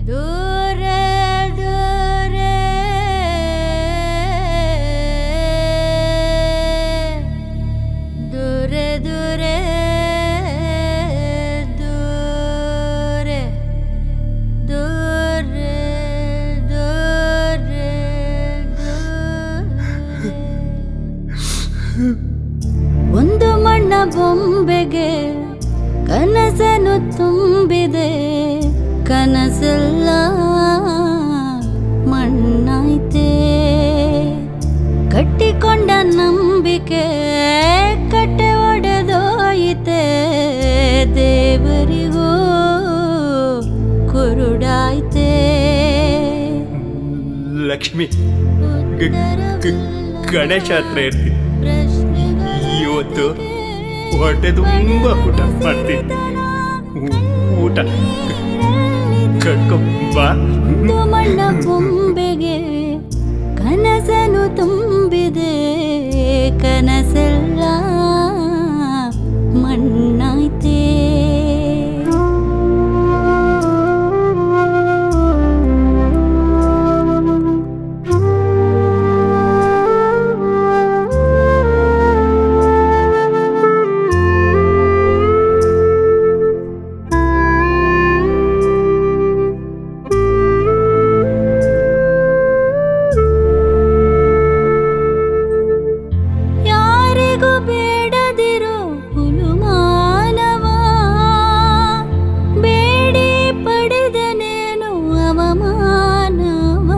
ದೂರ ದೂರ ದೂರ ದೂರ ದೂರ ದೂರ ದೂರ ಒಂದು ಮಣ್ಣ ಬೊಂಬೆಗೆ ಕನಸನ್ನು ತುಂಬಿದೆ ಕನಸೆಲ್ಲ ಮಣ್ಣಾಯ್ತೆ ಕಟ್ಟಿಕೊಂಡ ನಂಬಿಕೆ ಕಟ್ಟೆ ಒಡೆದೋಯಿತೆ ದೇವರಿಗೂ ಕುರುಡಾಯ್ತೆ ಲಕ್ಷ್ಮಿ ಗ- ಗ- ಗಣೇಶ ಹತ್ರ ಇರ್ತೀನಿ ಇವತ್ತು ಹೊಟ್ಟೆ ತುಂಬ ಊಟ ಮಾಡ್ತೀನಿ ಊ- ಊಟ ಕಟ್ಕೊಂಬಾ ಒಂದು ಮಣ್ಣ ಬೊಂಬೆಗೆ ಕನಸನು ತುಂಬಿದೆ ಕನಸೆಲ್ಲ ಮಣ್ಣಾಯ್ತೆ ಯಾರಿಗೂ ಬೇಡದಿರೋ ಹುಳುಮಾನವ ಬೇಡಿ ಪಡೆದನೇನು ಅವಮಾನವ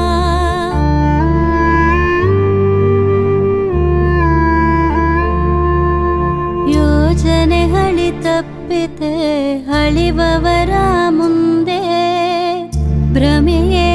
ಯೋಚನೆ ಹಳಿ ತಪ್ಪಿತೆ ಹಳಿಬವರ ಮುಂದೆ ಭ್ರಮೆಯೇ